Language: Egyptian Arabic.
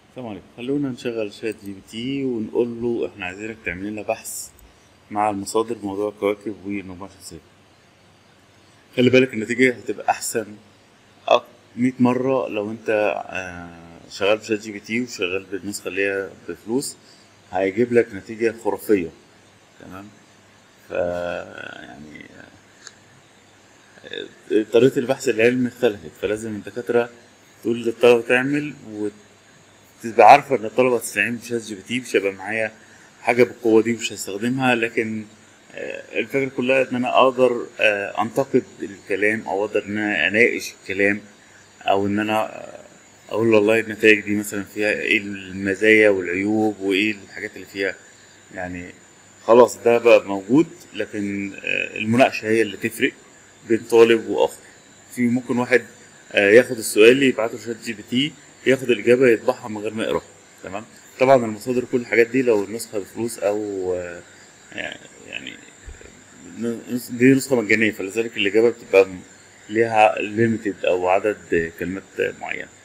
السلام عليكم خلونا نشغل شات جي بي تي ونقول له احنا عايزينك تعمل لنا بحث مع المصادر موضوع الكواكب والمجموعة الشمسية خلي بالك النتيجة هتبقى أحسن أك- 100 مرة لو أنت آه، شغال بشات جي بي تي وشغال بالنسخة اللي هي بفلوس هيجيب لك نتيجة خرافية تمام ف يعني آه، طريقة البحث العلمي اختلفت فلازم الدكاترة تقول للطلبة تعمل وتبقى عارفة إن الطلبة هتستعين بشات جي بي تي مش هيبقى معايا حاجة بالقوة دي مش هستخدمها لكن آه، الفكرة كلها إن أنا أقدر آه، أنتقد الكلام أو أقدر إن أنا أناقش الكلام أو إن أنا آه، أقول والله النتائج دي مثلا فيها إيه المزايا والعيوب وإيه الحاجات اللي فيها يعني خلاص ده بقى موجود لكن آه، المناقشة هي اللي تفرق بين طالب وآخر في ممكن واحد آه، ياخد السؤال يبعته شات جي بي تي ياخد الإجابة يطبعها من غير ما يقراها تمام طبعا المصادر كل الحاجات دي لو النسخة بفلوس أو آه، يعني نس- دي نسخة مجانية فلذلك الإجابة بتبقى م- ليها ليميتد أو عدد كلمات معينة